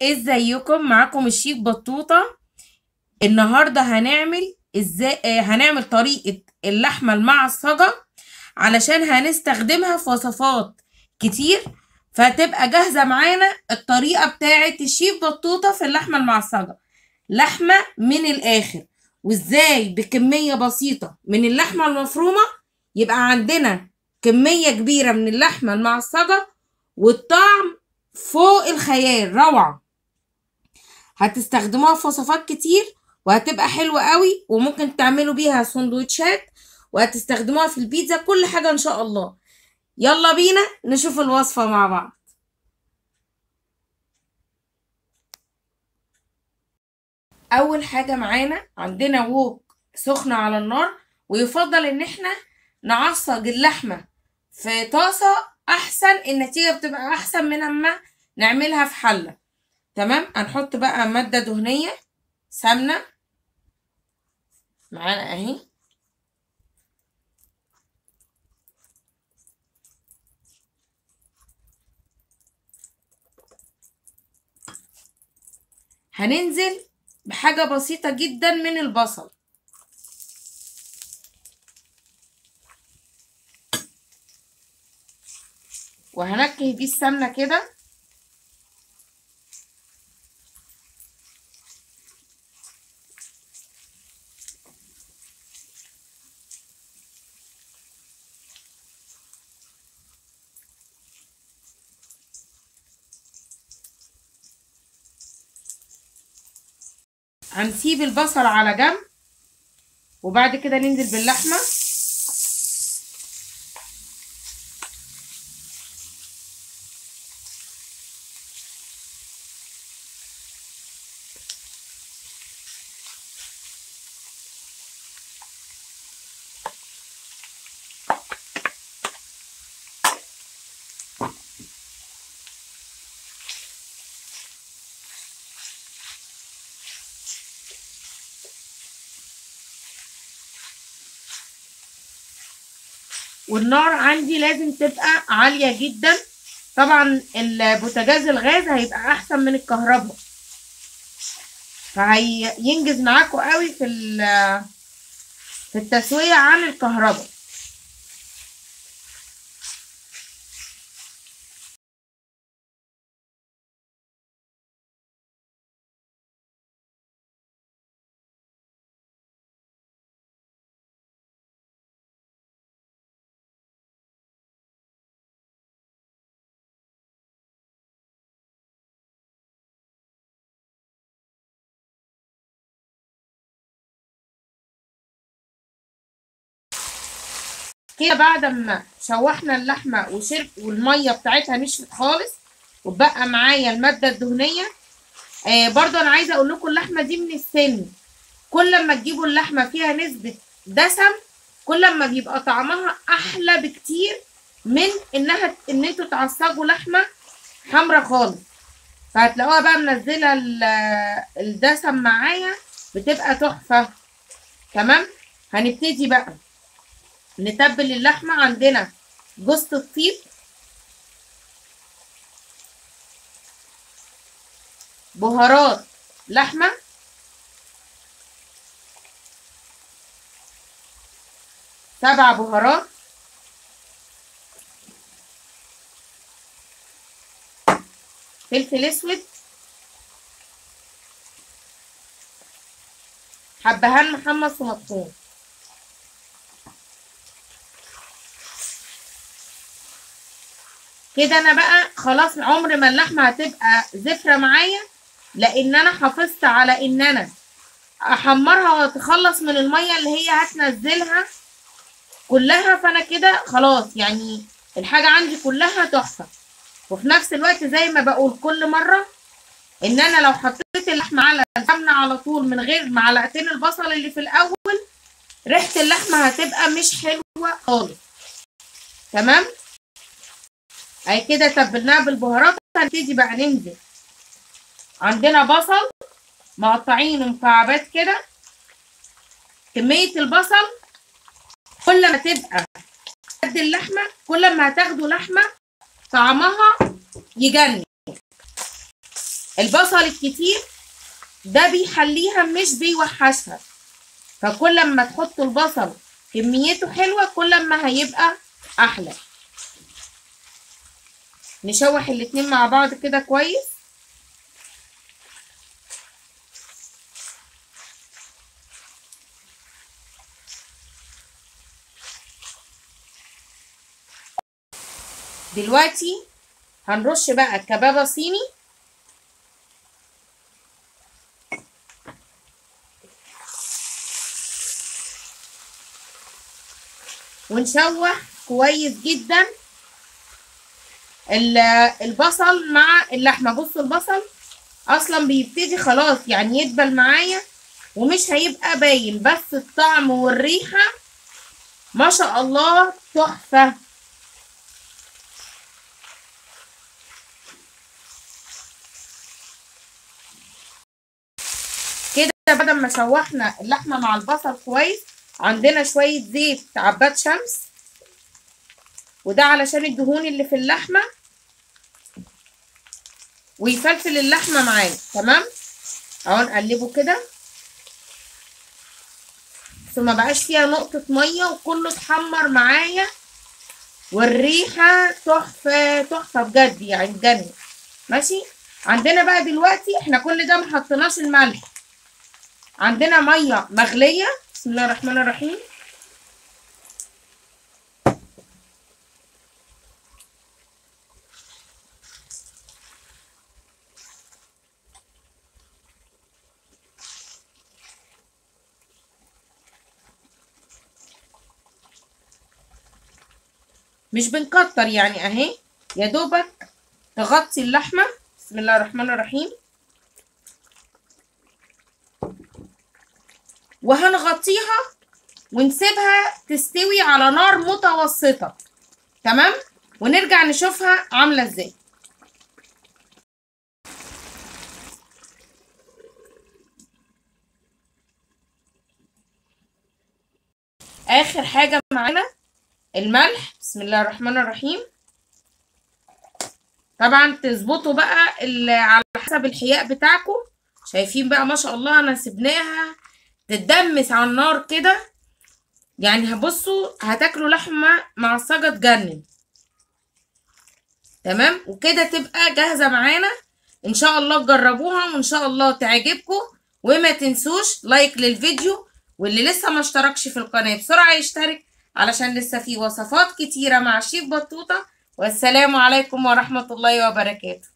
ازيكم معاكم الشيف بطوطة النهاردة هنعمل ازاي آه، هنعمل طريقة اللحمة المعصجة علشان هنستخدمها في وصفات كتير فهتبقى جاهزة معانا الطريقة بتاعة الشيف بطوطة في اللحمة المعصجة لحمة من الآخر وازاي بكمية بسيطة من اللحمة المفرومة يبقى عندنا كمية كبيرة من اللحمة المعصجة والطعم فوق الخيال روعة هتستخدموها في وصفات كتير وهتبقى حلوة قوي وممكن تعملوا بيها سندوتشات وهتستخدموها في البيتزا كل حاجة ان شاء الله يلا بينا نشوف الوصفة مع بعض اول حاجة معانا عندنا ووك سخنة على النار ويفضل ان احنا نعصج اللحمة في طاسة احسن النتيجة بتبقى احسن من اما نعملها في حلة تمام هنحط بقى مادة دهنية سمنة معانا اهي هننزل بحاجة بسيطة جدا من البصل وهنكه بيه السمنة كده هنسيب البصل على جنب وبعد كده ننزل باللحمه والنار عندي لازم تبقى عالية جدا طبعا البوتاجاز الغاز هيبقى احسن من الكهرباء فهينجز معاكوا قوي في في التسوية عن الكهرباء كده بعد ما شوحنا اللحمه وشرب والميه بتاعتها نشفت خالص وبقى معايا الماده الدهنيه آه برضو انا عايزه اقول لكم اللحمه دي من السن كل ما تجيبوا اللحمه فيها نسبه دسم كل ما بيبقى طعمها احلى بكتير من انها ان انتوا تعصجوا لحمه حمرا خالص فهتلاقوها بقى منزله الدسم معايا بتبقى تحفه تمام هنبتدي بقى نتبل اللحمة عندنا جوز الطيب بهارات لحمة سبع بهارات فلفل اسود حبهان محمص ومطحون كده انا بقى خلاص عمر ما اللحمه هتبقى زفره معايا لان انا حافظت على ان انا احمرها واتخلص من الميه اللي هي هتنزلها كلها فانا كده خلاص يعني الحاجه عندي كلها تحفه وفي نفس الوقت زي ما بقول كل مره ان انا لو حطيت اللحمه على السمنه على طول من غير معلقتين البصل اللي في الاول ريحه اللحمه هتبقى مش حلوه خالص تمام اهي كده تبلناها بالبهارات هنبتدي بقى ننزل عندنا بصل مقطعينه مكعبات كده كمية البصل كل ما تبقى قد اللحمة كل ما هتاخدوا لحمة طعمها يجنن البصل الكتير ده بيحليها مش بيوحشها فكل ما تحطوا البصل كميته حلوة كل ما هيبقى أحلى نشوح الاتنين مع بعض كده كويس دلوقتي هنرش بقى كبابة صيني ونشوح كويس جدا البصل مع اللحمة بصوا البصل اصلا بيبتدي خلاص يعني يدبل معايا ومش هيبقى باين بس الطعم والريحة ما شاء الله تحفة كده بعد ما شوحنا اللحمة مع البصل كويس عندنا شوية زيت عباد شمس وده علشان الدهون اللي في اللحمة ويفلفل اللحمة معايا تمام اهو نقلبه كده ثم بقاش فيها نقطة مية وكله اتحمر معايا والريحة تحفة تحفة بجد يعني تجنن ماشي عندنا بقى دلوقتي احنا كل ده محطناش الملح عندنا مية مغلية بسم الله الرحمن الرحيم مش بنكتر يعني اهي يا دوبك تغطي اللحمة بسم الله الرحمن الرحيم وهنغطيها ونسيبها تستوي على نار متوسطة تمام ونرجع نشوفها عاملة ازاي اخر حاجة معانا الملح بسم الله الرحمن الرحيم طبعا تظبطوا بقى على حسب الحياء بتاعكم شايفين بقى ما شاء الله انا سبناها تتدمس على النار كده يعني هبصوا هتاكلوا لحمه معصجه تجنن تمام وكده تبقى جاهزه معانا ان شاء الله تجربوها وان شاء الله تعجبكم وما تنسوش لايك للفيديو واللي لسه ما اشتركش في القناه بسرعه يشترك علشان لسه في وصفات كتيره مع شيف بطوطه والسلام عليكم ورحمه الله وبركاته